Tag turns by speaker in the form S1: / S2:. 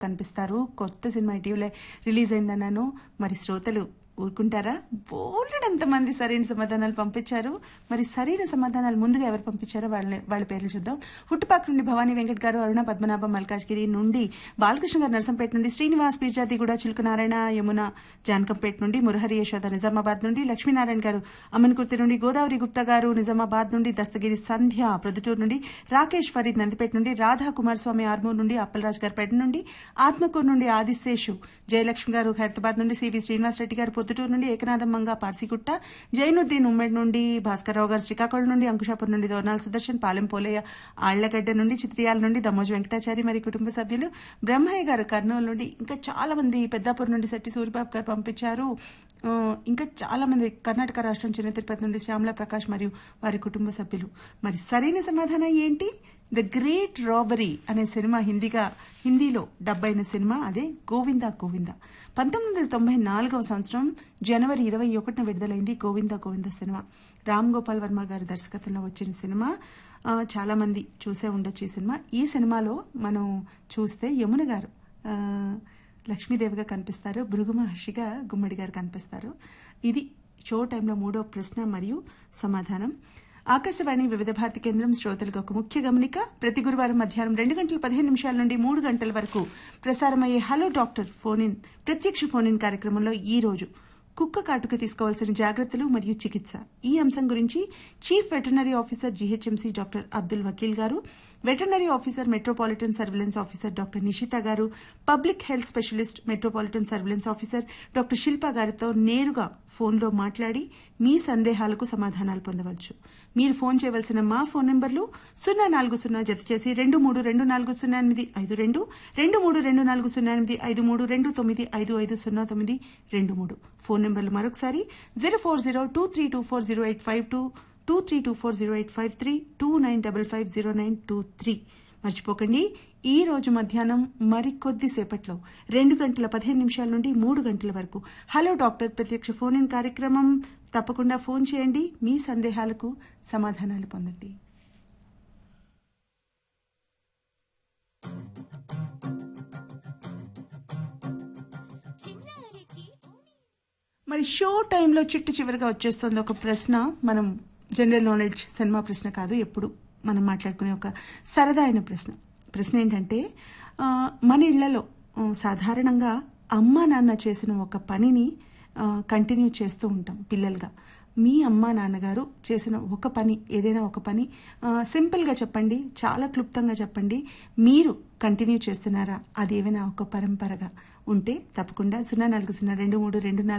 S1: కనిపిస్తారు కొత్త సినిమా ఇటీవలే రిలీజ్ అయిందన్నాను మరి శ్రోతలు ఊరుకుంటారా బోలెడంత మంది సరైన సమాధానాలు పంపించారు మరి సరైన సమాధానాలు ముందుగా ఎవరు పంపించారో వాళ్ళ వాళ్ళ పేర్లు చూద్దాం పుట్టుపాక నుండి భవానీ వెంకట్ గారు అరుణ పద్మనాభం మల్కాజ్గిరి నుండి బాలకృష్ణ గారు నరసంపేట నుండి శ్రీనివాస్ పీర్జాతి కూడా చిలుకనారాయణ యమున జానకంపేట నుండి మురహరి యశోద నిజామాబాద్ నుండి లక్ష్మీనారాయణ గారు అమ్మన్కుర్తి నుండి గోదావరి గుప్తా గారు నిజామాబాద్ నుండి దస్తగిరి సంధ్య ప్రొద్దుటూరు నుండి రాకేష్ ఫరీద్ నందిపేట నుండి రాధా కుమారస్వామి ఆర్మూర్ నుండి అప్పలరాజు గారు పేట నుండి ఆత్మకూరు నుండి ఆదిశేషు జయలక్ష్మి గారు హైదరాబాద్ నుండి సివి శ్రీనివాస్ రెడ్డి గారు పొద్దుటూరు నుండి ఏకనాథం మంగ పార్సిగుట్ట జైనుద్దీన్ ఉమ్మడి నుండి భాస్కర్రావు గారు శ్రీకాకుళం నుండి అంకుశాపురం నుండి దోర్నాల్ సుదర్శన్ పాలెం పోలయ్య ఆళ్లగడ్డ నుండి చిత్రియాల నుండి దమోజ్ వెంకటాచారి మరి కుటుంబ సభ్యులు బ్రహ్మయ్య గారు కర్నూలు నుండి ఇంకా చాలా మంది పెద్దాపురం నుండి శెట్టి సూరిబాబు గారు పంపించారు ఆ, ఇంకా చాలా మంది కర్ణాటక రాష్ట్రం చిన్న తిరుపతి నుండి శ్యామల ప్రకాష్ మరియు వారి కుటుంబ సభ్యులు మరి సరైన సమాధానం ఏంటి ద గ్రేట్ రాబరీ అనే సినిమా హిందీగా హిందీలో డబ్బైన సినిమా అదే గోవిందా గోవిందా పంతొమ్మిది వందల తొంభై నాలుగవ సంవత్సరం జనవరి ఇరవై ఒకటిన విడుదలైంది గోవిందా గోవిందా సినిమా రామ్ గోపాల్ వర్మ గారి దర్శకత్వంలో వచ్చిన సినిమా ఆ, చాలా మంది చూసే ఉండొచ్చు ఈ సినిమా ఈ సినిమాలో మనం చూస్తే యమున గారు ఆ, లక్ష్మీదేవిగా కనిపిస్తారు భృగు మహర్షిగా గుమ్మడి గారు కనిపిస్తారు ఇది షో టైంలో మూడో ప్రశ్న మరియు సమాధానం ఆకాశవాణి వివిధ భారతి కేంద్రం శ్రోతలకు ఒక ముఖ్య గమనిక ప్రతి గురువారం మధ్యాహ్నం రెండు గంటల పదిహేను నిమిషాల నుండి మూడు గంటల వరకు ప్రసారమయ్యే హలో డాక్టర్ ఫోన్ ఇన్ ప్రత్యక్ష ఫోన్ ఇన్ కార్యక్రమంలో ఈ రోజు కుక్క కాటుకు తీసుకోవాల్సిన జాగ్రత్తలు మరియు చికిత్స ఈ అంశం గురించి chief veterinary officer GHMC doctor Abdul Vakeel garu veterinary officer metropolitan surveillance officer doctor Nishitha garu public health specialist metropolitan surveillance officer doctor Shilpa గారితో నేరుగా ఫోన్లో మాట్లాడి మీ సందేహాలకు సమాధానాలు పొందవచ్చు మీరు ఫోన్ చేయవలసిన మా ఫోన్ నెంబర్లు సున్నా నాలుగు సున్నా జత చేసి రెండు మూడు రెండు నాలుగు సున్నా ఎనిమిది ఐదు రెండు రెండు మూడు రెండు నాలుగు సున్నా ఎనిమిది ఐదు మూడు రెండు తొమ్మిది ఐదు ఐదు సున్నా తొమ్మిది రెండు మూడు ఫోన్ నెంబర్లు మరొకసారి zero four zero two three two four zero eight five two two three two four zero eight five three two nine double five zero nine two three మర్చిపోకండి ఈ రోజు మధ్యాహ్నం మరికొద్ది సేపట్లో రెండు గంటల పదిహేను నిమిషాల నుండి మూడు గంటల వరకు హలో డాక్టర్ ప్రత్యక్ష ఫోన్ ఇన్ కార్యక్రమం తప్పకుండా ఫోన్ చేయండి మీ సందేహాలకు సమాధానాలు పొందండి మరి షో టైంలో చిట్టు చివరిగా వచ్చేస్తుంది ఒక ప్రశ్న మనం జనరల్ నాలెడ్జ్ సినిమా ప్రశ్న కాదు ఎప్పుడు మనం మాట్లాడుకునే ఒక సరదా అయిన ప్రశ్న ప్రశ్న ఏంటంటే ఆ, మన ఇళ్లలో ఆ, సాధారణంగా అమ్మ నాన్న చేసిన ఒక పనిని కంటిన్యూ చేస్తూ ఉంటాం పిల్లలుగా మీ అమ్మ నాన్నగారు చేసిన ఒక పని ఏదైనా ఒక పని ఆ, సింపుల్గా చెప్పండి చాలా క్లుప్తంగా చెప్పండి మీరు కంటిన్యూ చేస్తున్నారా అది ఏమైనా ఒక పరంపరగా ఉంటే తప్పకుండా సున్నా నాలుగు సున్నా రెండు మూడు రెండు నాలుగు